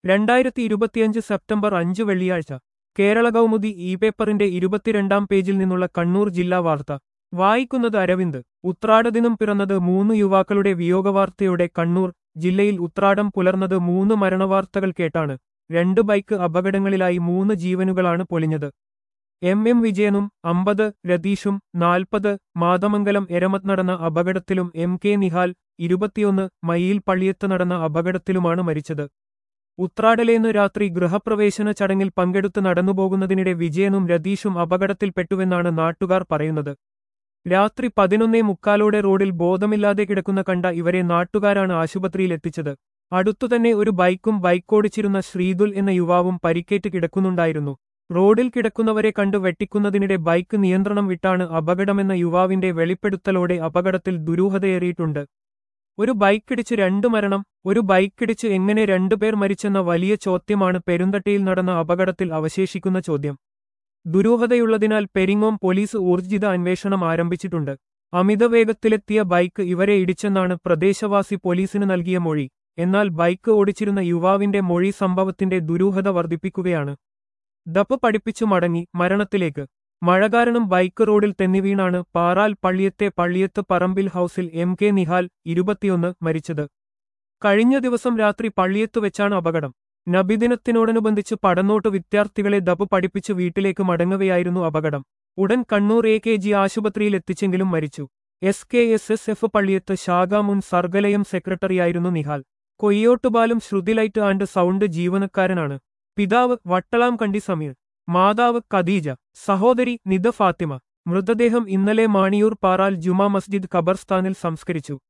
രണ്ടായിരത്തി ഇരുപത്തിയഞ്ച് സെപ്റ്റംബർ അഞ്ച് വെള്ളിയാഴ്ച കേരള കൗമുദി ഇ പേപ്പറിന്റെ ഇരുപത്തിരണ്ടാം പേജിൽ നിന്നുള്ള കണ്ണൂർ ജില്ലാ വാർത്ത വായിക്കുന്നത് അരവിന്ദ് ഉത്രാടദിനം പിറന്നത് മൂന്ന് യുവാക്കളുടെ വിയോഗവാർത്തയോടെ കണ്ണൂർ ജില്ലയിൽ ഉത്രാടം പുലർന്നത് മൂന്ന് മരണവാർത്തകൾ കേട്ടാണ് രണ്ട് ബൈക്ക് അപകടങ്ങളിലായി മൂന്ന് ജീവനുകളാണ് പൊലിഞ്ഞത് എം എം വിജയനും അമ്പത് രതീഷും നാൽപ്പത് മാതമംഗലം എരമത്ത് നടന്ന അപകടത്തിലും എം കെ നിഹാൽ ഇരുപത്തിയൊന്ന് മയ്യിൽ പള്ളിയത്ത് നടന്ന അപകടത്തിലുമാണ് മരിച്ചത് ഉത്രാടലേന്ന് രാത്രി ഗൃഹപ്രവേശന ചടങ്ങിൽ പങ്കെടുത്ത് നടന്നുപോകുന്നതിനിടെ വിജയനും രതീഷും അപകടത്തിൽപ്പെട്ടുവെന്നാണ് നാട്ടുകാർ പറയുന്നത് രാത്രി പതിനൊന്നേ മുക്കാലോടെ റോഡിൽ ബോധമില്ലാതെ കിടക്കുന്ന കണ്ട ഇവരെ നാട്ടുകാരാണ് ആശുപത്രിയിൽ എത്തിച്ചത് അടുത്തുതന്നെ ഒരു ബൈക്കും ബൈക്കോടിച്ചിരുന്ന ശ്രീതുൽ എന്ന യുവാവും പരിക്കേറ്റ് കിടക്കുന്നുണ്ടായിരുന്നു റോഡിൽ കിടക്കുന്നവരെ കണ്ടു വെട്ടിക്കുന്നതിനിടെ ബൈക്ക് നിയന്ത്രണം വിട്ടാണ് അപകടമെന്ന യുവാവിന്റെ വെളിപ്പെടുത്തലോടെ അപകടത്തിൽ ദുരൂഹതയേറിയിട്ടുണ്ട് ഒരു ബൈക്കിടിച്ച് രണ്ടു മരണം ഒരു ബൈക്കിടിച്ച് എങ്ങനെ രണ്ടുപേർ മരിച്ചെന്ന വലിയ ചോദ്യമാണ് പെരുന്തട്ടയിൽ നടന്ന അപകടത്തിൽ അവശേഷിക്കുന്ന ചോദ്യം ദുരൂഹതയുള്ളതിനാൽ പെരിങ്ങോം പോലീസ് ഊർജിത അന്വേഷണം ആരംഭിച്ചിട്ടുണ്ട് അമിതവേഗത്തിലെത്തിയ ബൈക്ക് ഇവരെ ഇടിച്ചെന്നാണ് പ്രദേശവാസി പോലീസിന് നൽകിയ മൊഴി എന്നാൽ ബൈക്ക് ഓടിച്ചിരുന്ന യുവാവിന്റെ മൊഴി സംഭവത്തിന്റെ ദുരൂഹത വർദ്ധിപ്പിക്കുകയാണ് ദപ്പ് പഠിപ്പിച്ചു മടങ്ങി മരണത്തിലേക്ക് മഴ കാരണം ബൈക്ക് റോഡിൽ തെന്നിവീണാണ് പാറാൽ പള്ളിയത്തെ പള്ളിയത്ത് പറമ്പിൽ ഹൌസിൽ എം കെ നിഹാൽ ഇരുപത്തിയൊന്ന് മരിച്ചത് കഴിഞ്ഞ ദിവസം രാത്രി പള്ളിയത്ത് വെച്ചാണ് അപകടം നബിദിനത്തിനോടനുബന്ധിച്ച് പടന്നോട്ട് വിദ്യാർത്ഥികളെ ദപ്പ് പഠിപ്പിച്ച് വീട്ടിലേക്ക് മടങ്ങവെയായിരുന്നു അപകടം ഉടൻ കണ്ണൂർ എ കെ ജി ആശുപത്രിയിൽ എത്തിച്ചെങ്കിലും മരിച്ചു S K S S F Palliyath ശാഖ മുൻ സർഗലയം സെക്രട്ടറിയായിരുന്നു നിഹാൽ കൊയ്യോട്ടുപാലം ശ്രുതിലൈറ്റ് ആൻഡ് സൗണ്ട് ജീവനക്കാരനാണ് പിതാവ് വട്ടളാം കണ്ടി സമീർ മാതാവ് ഖദീജ സഹോദരി നിദ ഫാത്തിമ മൃതദേഹം ഇന്നലെ മാണിയൂർ പാറാൽ ജുമാ മസ്ജിദ് ഖബർസ്ഥാനിൽ സംസ്കരിച്ചു